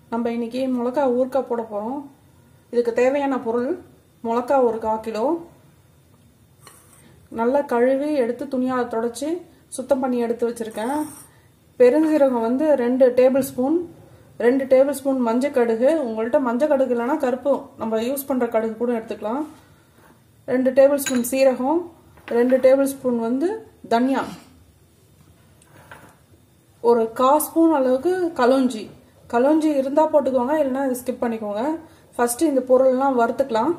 நம்ம இன்னைக்கு மிளகா ஊறுக்காய் போட போகிறோம் இதுக்கு தேவையான பொருள் மிளகா ஒரு கால் கிலோ நல்லா கழுவி எடுத்து துணியால் தொடச்சி சுத்தம் பண்ணி எடுத்து வச்சுருக்கேன் பெருஞ்சீரகம் வந்து ரெண்டு டேபிள் ஸ்பூன் ரெண்டு டேபிள் ஸ்பூன் மஞ்சள் கடுகு உங்கள்கிட்ட மஞ்சள் கடுகு இல்லைன்னா கருப்பு நம்ம யூஸ் பண்ணுற கடுகு கூட எடுத்துக்கலாம் ரெண்டு டேபிள் ஸ்பூன் சீரகம் ரெண்டு டேபிள் ஸ்பூன் வந்து தனியா ஒரு கா ஸ்பூன் அளவுக்கு கலோஞ்சி கலோஞ்சி இருந்தால் போட்டுக்கோங்க இல்லைன்னா இது ஸ்கிப் பண்ணிக்கோங்க ஃபஸ்ட்டு இந்த பொருள்லாம் வறுத்துக்கலாம்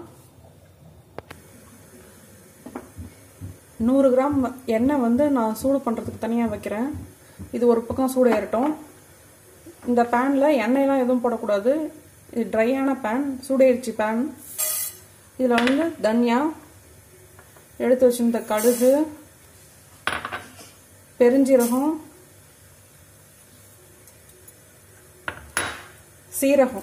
நூறு கிராம் எண்ணெய் வந்து நான் சூடு பண்ணுறதுக்கு தனியாக வைக்கிறேன் இது ஒரு பக்கம் சூடு ஏறட்டும் இந்த பேனில் எண்ணெயெலாம் எதுவும் போடக்கூடாது இது ட்ரையான பேன் சூடேறிச்சு பேன் இதில் வந்து தனியா எடுத்து வச்சிருந்த கடுகு பெருஞ்சீரகம் சீரகம்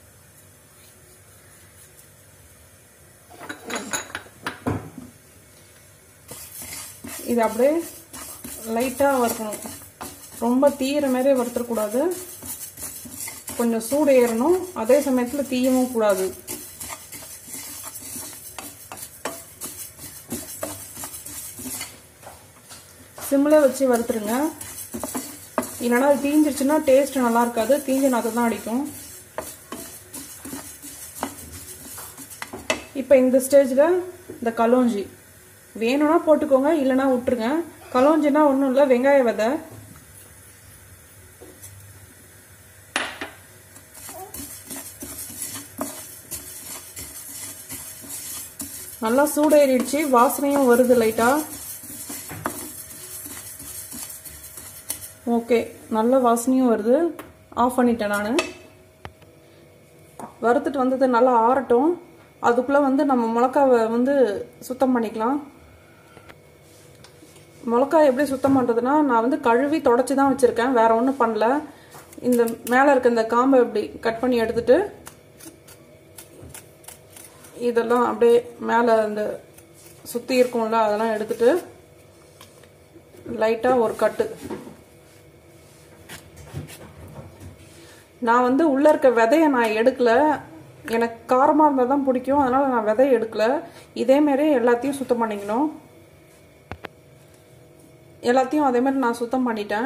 இது அப்படியே லைட்டாக வறுக்கணும் ரொம்ப தீயிற மாதிரி வறுத்துடக்கூடாது கொஞ்சம் சூடு ஏறணும் அதே சமயத்தில் தீயவும் கூடாது சிம்மில் வச்சு வறுத்துருங்க இல்லைனா அது தீஞ்சிருச்சுன்னா டேஸ்ட் நல்லா இருக்காது தீஞ்ச நாற்று தான் அடிக்கும் இப்போ இந்த ஸ்டேஜில் இந்த கலோஞ்சி வேணும்னா போட்டுக்கோங்க இல்லைனா விட்டுருங்க கலோஞ்சினா ஒன்றும் இல்லை வெங்காய விதை நல்லா சூடேறிடுச்சு வாசனையும் வருது லைட்டாக ஓகே நல்ல வாசனையும் வருது ஆஃப் பண்ணிட்டேன் நான் வறுத்துட்டு வந்தது நல்லா ஆறட்டும் அதுக்குள்ளே வந்து நம்ம மிளகாவை வந்து சுத்தம் பண்ணிக்கலாம் மிளகா எப்படி சுத்தம் பண்ணுறதுனா நான் வந்து கழுவி தொடச்சி தான் வச்சுருக்கேன் வேறு ஒன்றும் பண்ணல இந்த மேலே இருக்க இந்த காம்பை இப்படி கட் பண்ணி எடுத்துட்டு இதெல்லாம் அப்படியே மேலே இந்த சுற்றி இருக்கும்ல அதெல்லாம் எடுத்துட்டு லைட்டாக ஒரு கட்டு நான் வந்து உள்ளே இருக்க விதையை நான் எடுக்கல எனக்கு காரமாக இருந்தால் தான் பிடிக்கும் அதனால் நான் விதையை எடுக்கல இதேமாரி எல்லாத்தையும் சுத்தம் பண்ணிக்கணும் எல்லாத்தையும் அதேமாதிரி நான் சுத்தம் பண்ணிட்டேன்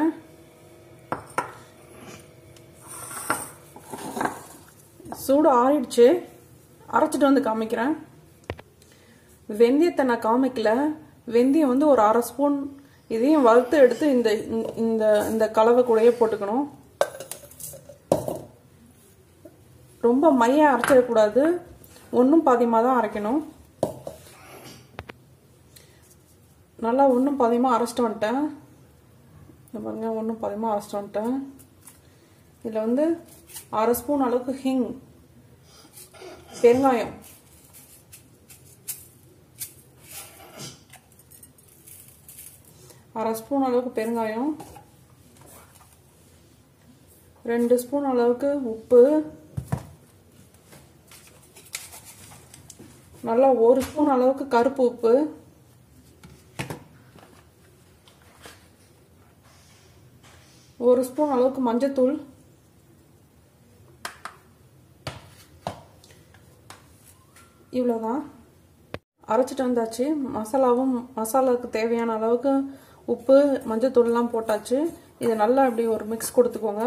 சூடு ஆறிடுச்சு அரைச்சிட்டு வந்து காமிக்கிறேன் வெந்தயத்தை நான் காமிக்கல வெந்தயம் வந்து ஒரு அரை ஸ்பூன் இதையும் வறுத்து எடுத்து இந்த இந்த இந்த கலவை கூடயே போட்டுக்கணும் ரொம்ப மைய அரைச்சிடக்கூடாது ஒன்றும் பாதியமாக தான் அரைக்கணும் நல்லா ஒன்றும் பாதியமாக அரைச்சிட்டு வந்துட்டேன் பாருங்க ஒன்றும் பாதியமாக அரைச்சிட்டு வந்துட்டேன் இதில் வந்து அரை ஸ்பூன் அளவுக்கு ஹிங் பெருங்காயம் அரை ஸ்பூன் அளவுக்கு பெருங்காயம் ரெண்டு ஸ்பூன் அளவுக்கு உப்பு நல்லா ஒரு ஸ்பூன் அளவுக்கு கருப்பு உப்பு ஒரு ஸ்பூன் அளவுக்கு மஞ்சத்தூள் இவ்வளோதான் அரைச்சிட்டு வந்தாச்சு மசாலாவும் மசாலாவுக்கு தேவையான அளவுக்கு உப்பு மஞ்சத்தூள்லாம் போட்டாச்சு இது நல்லா இப்படி ஒரு மிக்ஸ் கொடுத்துக்கோங்க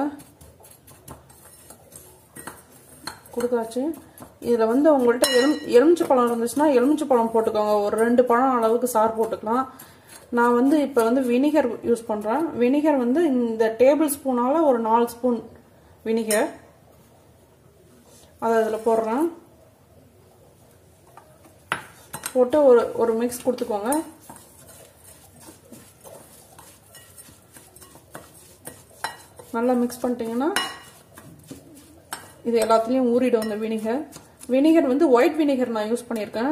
கொடுத்தாச்சு இதில் வந்து உங்கள்கிட்ட எலும் எலுமிச்சை பழம் இருந்துச்சுன்னா எலுமிச்சை பழம் போட்டுக்கோங்க ஒரு ரெண்டு பழம் அளவுக்கு சாறு போட்டுக்கலாம் நான் வந்து இப்போ வந்து வினிகர் யூஸ் பண்ணுறேன் வினிகர் வந்து இந்த டேபிள் ஸ்பூனால் ஒரு நாலு ஸ்பூன் வினிகர் அதை அதில் போடுறேன் போட்டு ஒரு ஒரு மிக்ஸ் கொடுத்துக்கோங்க நல்லா மிக்ஸ் பண்ணிட்டீங்கன்னா இது எல்லாத்துலேயும் ஊறிடும் இந்த வினிகர் வினிகர் வந்து ஒயிட் வினிகர் நான் யூஸ் பண்ணியிருக்கேன்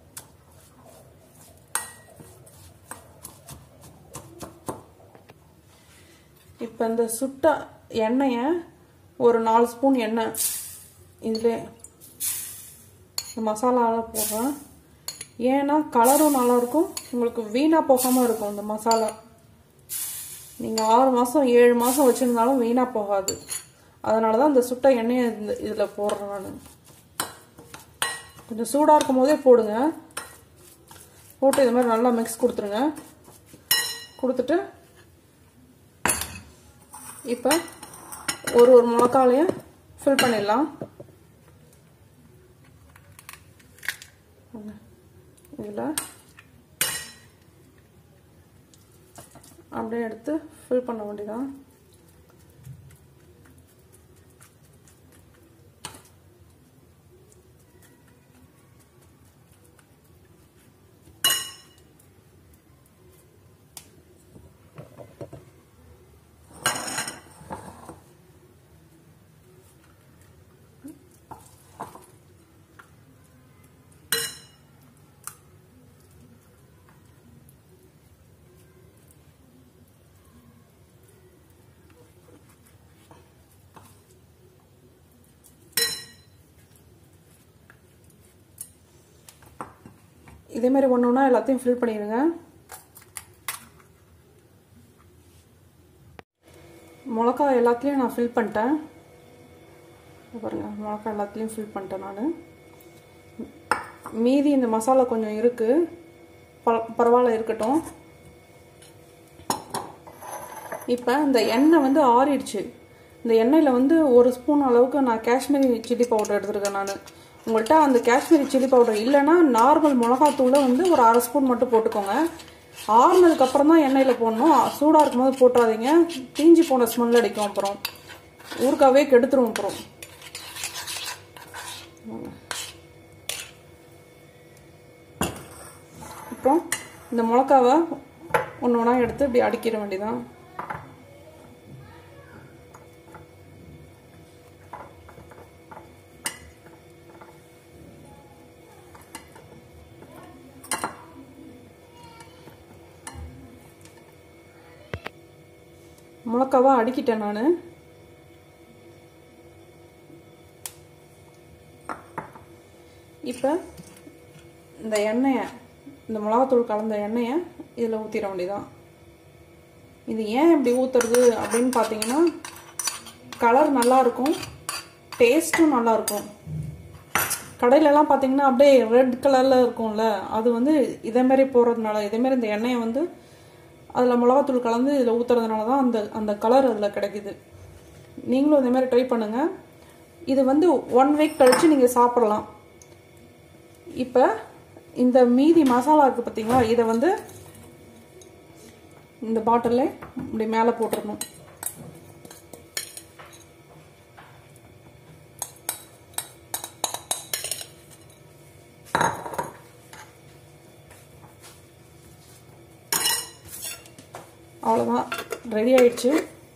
இப்போ இந்த சுட்ட எண்ணெயை ஒரு நாலு ஸ்பூன் எண்ணெய் இதில் மசாலாவில் போடுறேன் ஏன்னா கலரும் நல்லாயிருக்கும் உங்களுக்கு வீணாக போகாமல் இருக்கும் இந்த மசாலா நீங்கள் ஆறு மாதம் ஏழு மாதம் வச்சுருந்தாலும் வீணாக போகாது அதனால தான் இந்த சுட்ட எண்ணெயை இந்த இதில் போடுறேன் நான் கொஞ்சம் சூடாக இருக்கும் போதே போடுங்க போட்டு இது மாதிரி நல்லா மிக்ஸ் கொடுத்துருங்க கொடுத்துட்டு இப்போ ஒரு ஒரு மிளகாலையும் ஃபில் பண்ணிடலாம் இதில் அப்படியே எடுத்து ஃபில் பண்ண வேண்டியதான் இதே மாதிரி ஒன்று ஒன்றா எல்லாத்தையும் ஃபில் பண்ணிடுங்க மிளகா எல்லாத்துலேயும் நான் ஃபில் பண்ணிட்டேன் பாருங்க மிளகா எல்லாத்துலேயும் ஃபில் பண்ணிட்டேன் நான் மீதி இந்த மசாலா கொஞ்சம் இருக்குது ப பரவாயில்ல இருக்கட்டும் இப்போ இந்த எண்ணெய் வந்து ஆறிடுச்சு இந்த எண்ணெயில் வந்து ஒரு ஸ்பூன் அளவுக்கு நான் காஷ்மீரி சில்லி பவுடர் எடுத்துருக்கேன் நான் உங்கள்கிட்ட அந்த காஷ்மீரி சில்லி பவுடர் இல்லைன்னா நார்மல் மிளகாத்தூளை வந்து ஒரு அரை ஸ்பூன் மட்டும் போட்டுக்கோங்க ஆறுனதுக்கு அப்புறம் தான் எண்ணெயில் போடணும் சூடாக இருக்கும்போது போட்டுறாதீங்க தீஞ்சி போன ஸ்மெல் அடிக்கும் அப்புறம் ஊருக்காவே கெடுத்துரும் அப்புறம் அப்புறம் இந்த மிளகாவை ஒன்று ஒன்றா எடுத்து இப்படி அடிக்கிற வேண்டியதான் மிளகாவா அடிக்கிட்டேன் நான் இப்போ இந்த எண்ணெயை இந்த மிளகாத்தூள் கலந்த எண்ணெயை இதில் ஊற்றிட வேண்டியதான் இது ஏன் இப்படி ஊற்றுறது அப்படின்னு பார்த்தீங்கன்னா கலர் நல்லாயிருக்கும் டேஸ்ட்டும் நல்லாயிருக்கும் கடையிலலாம் பார்த்தீங்கன்னா அப்படியே ரெட் கலரில் இருக்கும்ல அது வந்து இதேமாரி போடுறதுனால இதேமாரி இந்த எண்ணெயை வந்து அதில் மிளகாத்தூள் கலந்து இதில் ஊற்றுறதுனால தான் அந்த அந்த கலர் அதில் கிடைக்குது நீங்களும் இதே மாதிரி ட்ரை பண்ணுங்கள் இது வந்து ஒன் வீக் கழித்து நீங்கள் சாப்பிடலாம் இப்போ இந்த மீதி மசாலா இருக்குது பார்த்தீங்களா இதை வந்து இந்த பாட்டிலில் இப்படி மேலே போட்டுடணும் அவ்வளோதான் ரெடி ஆயிடுச்சு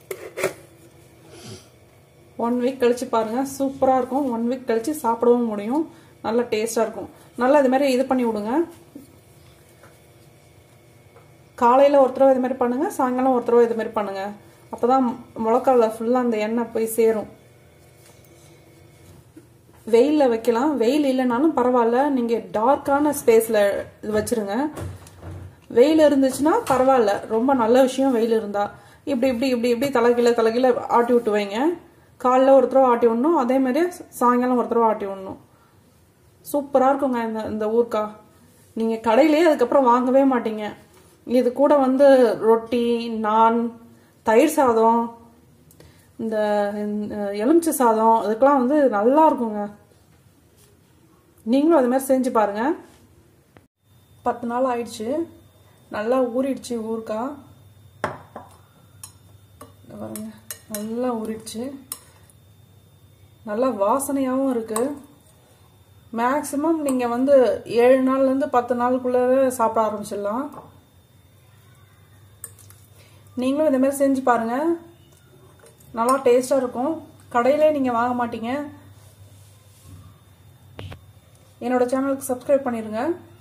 ஒன் வீக் கழிச்சு பாருங்கள் சூப்பராக இருக்கும் ஒன் வீக் கழிச்சு சாப்பிடவும் முடியும் நல்ல டேஸ்ட்டாக இருக்கும் நல்லா இது மாதிரி இது பண்ணி விடுங்க காலையில் ஒரு தடவை இது மாதிரி பண்ணுங்கள் சாயங்காலம் ஒரு தடவை இது மாதிரி பண்ணுங்கள் அப்போ தான் முளக்காவில் ஃபுல்லாக அந்த எண்ணெய் போய் சேரும் வெயிலில் வைக்கலாம் வெயில் இல்லைனாலும் பரவாயில்ல நீங்கள் டார்க்கான ஸ்பேஸில் இது வச்சுருங்க வெயில் இருந்துச்சுன்னா பரவாயில்ல ரொம்ப நல்ல விஷயம் வெயில் இருந்தா இப்படி இப்படி இப்படி இப்படி தலைகீழ தலைகீழ ஆட்டி விட்டு வைங்க காலைல ஒரு தடவை ஆட்டி விடணும் அதே மாதிரி சாயங்காலம் ஒரு தடவை ஆட்டி விடணும் சூப்பராக இருக்குங்க இந்த இந்த ஊர்க்கா நீங்கள் கடையிலேயே அதுக்கப்புறம் வாங்கவே மாட்டீங்க இது கூட வந்து ரொட்டி நான் தயிர் சாதம் இந்த எலுமிச்சை சாதம் இதுக்கெல்லாம் வந்து நல்லா இருக்குங்க நீங்களும் அது மாதிரி செஞ்சு பாருங்க பத்து நாள் ஆயிடுச்சு நல்லா ஊறிடுச்சு ஊருக்கா பாருங்க நல்லா ஊறிடுச்சு நல்லா வாசனையாகவும் இருக்கு மேக்சிமம் நீங்கள் வந்து ஏழு நாள்லேருந்து பத்து நாளுக்குள்ளே சாப்பிட ஆரம்பிச்சிடலாம் நீங்களும் இந்த மாதிரி செஞ்சு பாருங்கள் நல்லா டேஸ்ட்டாக இருக்கும் கடையிலே நீங்கள் வாங்க மாட்டீங்க என்னோட சேனலுக்கு சப்ஸ்கிரைப் பண்ணிடுங்க